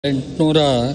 ಎಂಟುನೂರ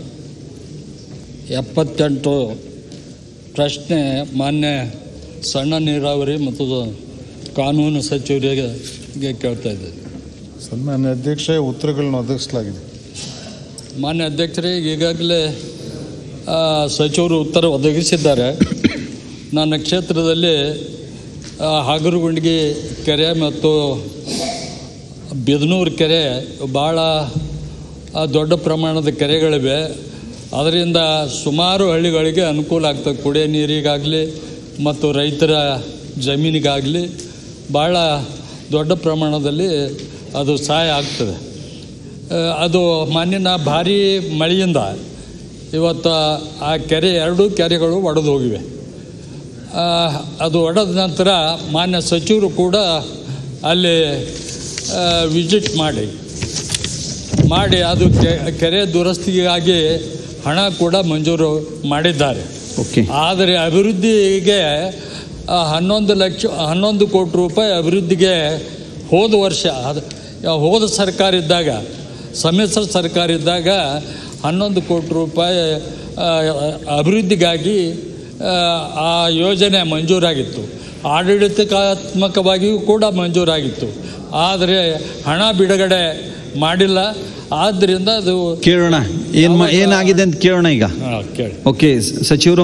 ಎಪ್ಪತ್ತೆಂಟು ಪ್ರಶ್ನೆ ಮಾನ್ಯ ಸಣ್ಣ ನೀರಾವರಿ ಮತ್ತು ಕಾನೂನು ಸಚಿವರಿಗೆ ಕೇಳ್ತಾ ಇದ್ದೇನೆ ಸನ್ಮಾನ್ಯ ಅಧ್ಯಕ್ಷ ಉತ್ತರಗಳನ್ನು ಒದಗಿಸಲಾಗಿದೆ ಮಾನ್ಯ ಅಧ್ಯಕ್ಷರೇ ಈಗಾಗಲೇ ಆ, ಸಚಿವರು ಉತ್ತರ ಒದಗಿಸಿದ್ದಾರೆ ನನ್ನ ಕ್ಷೇತ್ರದಲ್ಲಿ ಆ, ಹಗರುಗುಂಡಿಗೆ ಕೆರೆ ಮತ್ತು ಬಿದನೂರು ಕೆರೆ ಭಾಳ ಆ, ದೊಡ್ಡ ಪ್ರಮಾಣದ ಕೆರೆಗಳಿವೆ ಅದರಿಂದ ಸುಮಾರು ಹಳ್ಳಿಗಳಿಗೆ ಅನುಕೂಲ ಆಗ್ತದೆ ಕುಡಿಯೋ ನೀರಿಗಾಗಲಿ ಮತ್ತು ರೈತರ ಜಮೀನಿಗಾಗಲಿ ಭಾಳ ದೊಡ್ಡ ಪ್ರಮಾಣದಲ್ಲಿ ಅದು ಸಹಾಯ ಆಗ್ತದೆ ಆ, ಅದು ಮಾನ್ಯನ ಭಾರಿ ಮಳೆಯಿಂದ ಇವತ್ತು ಆ ಕೆರೆ ಎರಡೂ ಕೆರೆಗಳು ಒಡೆದು ಹೋಗಿವೆ ಆ, ಅದು ಒಡೆದ ನಂತರ ಮಾನ್ಯ ಸಚಿವರು ಕೂಡ ಅಲ್ಲಿ ವಿಸಿಟ್ ಮಾಡಿ ಮಾಡಿ ಅದು ಕೆ- ಕೆರೆ ದುರಸ್ತಿಗಾಗಿ ಹಣ ಕೂಡ ಮಂಜೂರು ಮಾಡಿದ್ದಾರೆ ಓಕೆ ಆದರೆ ಅಭಿವೃದ್ಧಿಗೆ ಆ, ಹನ್ನೊಂದು ಲಕ್ಷ ಹನ್ನೊಂದು ಕೋಟಿ ರೂಪಾಯಿ ಅಭಿವೃದ್ಧಿಗೆ ಹೋದ ವರ್ಷ ಅದು ಹೋದ ಸರ್ಕಾರ ಇದ್ದಾಗ ಸಮ್ಮಿಶ್ರ ಸರ್ಕಾರ ಇದ್ದಾಗ ಹನ್ನೊಂದು ಕೋಟಿ ರೂಪಾಯಿ ಆ, ಅಭಿವೃದ್ಧಿಗಾಗಿ ಆ, ಆ ಯೋಜನೆ ಮಂಜೂರಾಗಿತ್ತು ಆಡಳಿತಾತ್ಮಕವಾಗಿಯೂ ಕೂಡ ಮಂಜೂರಾಗಿತ್ತು ಆದರೆ ಹಣ ಬಿಡುಗಡೆ ಮಾಡಿಲ್ಲ ಆದ್ದರಿಂದ ಅದು ಕೇಳೋಣ ಏನ್ ಮಾ- ಏನಾಗಿದೆ ಅಂತ ಕೇಳೋಣ ಈಗ ಹಾಂ ಕೇಳಿ ಓಕೆ ಸ- ಸಚಿವರು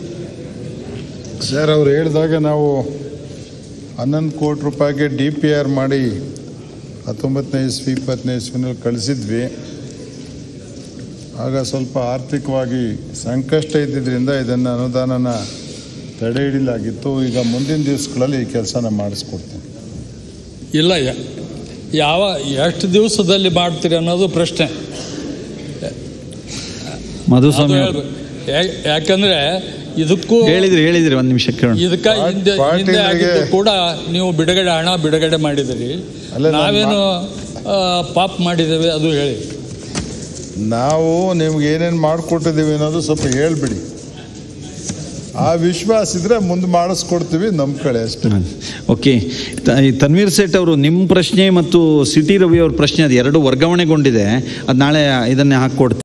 ಸರ್ ಅವ್ರು ಹೇಳಿದಾಗ ನಾವು ಹನ್ನೊಂದು ಕೋಟಿ ರೂಪಾಯಿಗೆ ಡಿ ಪಿ ಆರ್ ಮಾಡಿ ಹತ್ತೊಂಬತ್ತನೇ ಇಸ್ವಿ ಇಪ್ಪತ್ತನೇ ಇಸ್ವಿನಲ್ಲಿ ಕಳಿಸಿದ್ವಿ ಆಗ ಸ್ವಲ್ಪ ಆರ್ಥಿಕವಾಗಿ ಸಂಕಷ್ಟ ಇದ್ದಿದ್ದರಿಂದ ಇದನ್ನು ಅನುದಾನನ ತಡೆ ಹಿಡಿಲಾಗಿತ್ತು ಈಗ ಮುಂದಿನ ದಿವಸಗಳಲ್ಲಿ ಈ ಕೆಲಸನ ಮಾಡಿಸ್ಕೊಡ್ತೀನಿ ಇಲ್ಲ ಯ- ಯಾವ ಎಷ್ಟು ದಿವಸದಲ್ಲಿ ಮಾಡ್ತೀರಿ ಅನ್ನೋದು ಪ್ರಶ್ನೆ ಅದು ಮಧುಸ್ವಾಮಿ ಅವರು. ಹೇಳ್ಬೇಕು. ಯಾ- ಯಾಕಂದ್ರೆ ಇದಕ್ಕೂ ಹೇಳಿದ್ರಿ ಹೇಳಿದ್ರಿ ಒಂದ್ ನಿಮಿಷ ಕೇಳೋಣ ಇದಕ್ಕ ಹಿಂದೆ ಪಾರ್ಟಿ- ಹಿಂದೆ ಪಾರ್ಟಿಗಳಿಗೆ- ಆಗಿದ್ದು ಕೂಡ ನೀವು ಬಿಡುಗಡೆ ಹಣ ಬಿಡುಗಡೆ ಮಾಡಿದಿರಿ ಅಲ್ಲ, ನಾನು ನಾವೇನು ಆ, ಪಾಪ್ ಮಾಡಿದ್ದೇವೆ ಅದು ಹೇಳಿ ನಾವು ನಿಮ್ಗೆ ಏನೇನು ಮಾಡಿಕೊಟ್ಟಿದ್ದೀವಿ ಅನ್ನೋದು ಸ್ವಲ್ಪ ಹೇಳ್ಬಿಡಿ ಆ ವಿಶ್ವಾಸ ಇದ್ರೆ ಮುಂದೆ ಮಾಡಿಸ್ಕೊಡ್ತೀವಿ ನಂಬ್ಕೊಳ್ಳಿ ಅಷ್ಟೇ ಓಕೆ ತ- ಈ ತನ್ವೀರ್ ಸೇಠ್ ಅವರು ನಿಮ್ಮ ಪ್ರಶ್ನೆ ಮತ್ತು ಸಿಟಿ ರವಿ ಅವ್ರ ಪ್ರಶ್ನೆ ಅದು ಎರಡು ವರ್ಗಾವಣೆಗೊಂಡಿದೆ ಅದು ನಾಳೆ ಇದನ್ನೇ ಹಾಕ್ಕೊಡ್ತೀನಿ